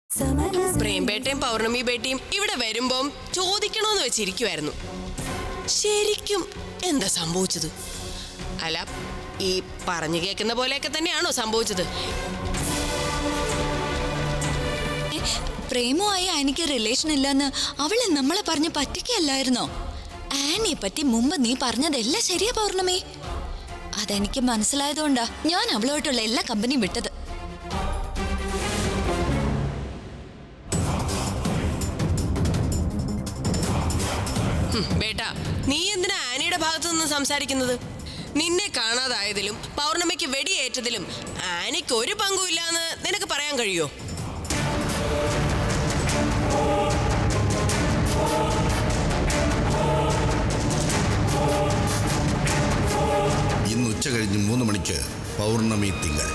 പ്രേംപേട്ടയും പൗർണമി ബേട്ടിയും ഇവിടെ വരുമ്പം ചോദിക്കണോന്ന് വെച്ചിരിക്കുമായിരുന്നു ശരിക്കും എന്താ സംഭവിച്ചത് അല്ല ഈ പറഞ്ഞു കേൾക്കുന്ന പോലെയൊക്കെ തന്നെയാണോ സംഭവിച്ചത് പ്രേമുമായി ആനിക്ക് റിലേഷൻ ഇല്ലെന്ന് അവളെ നമ്മളെ പറഞ്ഞ് പറ്റിക്കല്ലായിരുന്നോ ആനിയെ പറ്റി മുമ്പ് നീ പറഞ്ഞതെല്ലാം ശരിയാ പൗർണമി അതെനിക്ക് മനസ്സിലായതുകൊണ്ടാ ഞാൻ അവളുമായിട്ടുള്ള എല്ലാ കമ്പനിയും വിട്ടത് ഹും, ബേട്ടാ നീ എന്തിനാ ആനിയുടെ ഭാഗത്തു നിന്ന് സംസാരിക്കുന്നത് നിന്നെ കാണാതായതിലും പൗർണമിക്ക് വെടിയേറ്റതിലും ആനിക്ക് ഒരു പങ്കുമില്ലാന്ന് നിനക്ക് പറയാൻ കഴിയോ ഇന്ന് ഉച്ച കഴിഞ്ഞ് മൂന്ന് മണിക്ക് പൗർണമി തിങ്കൾ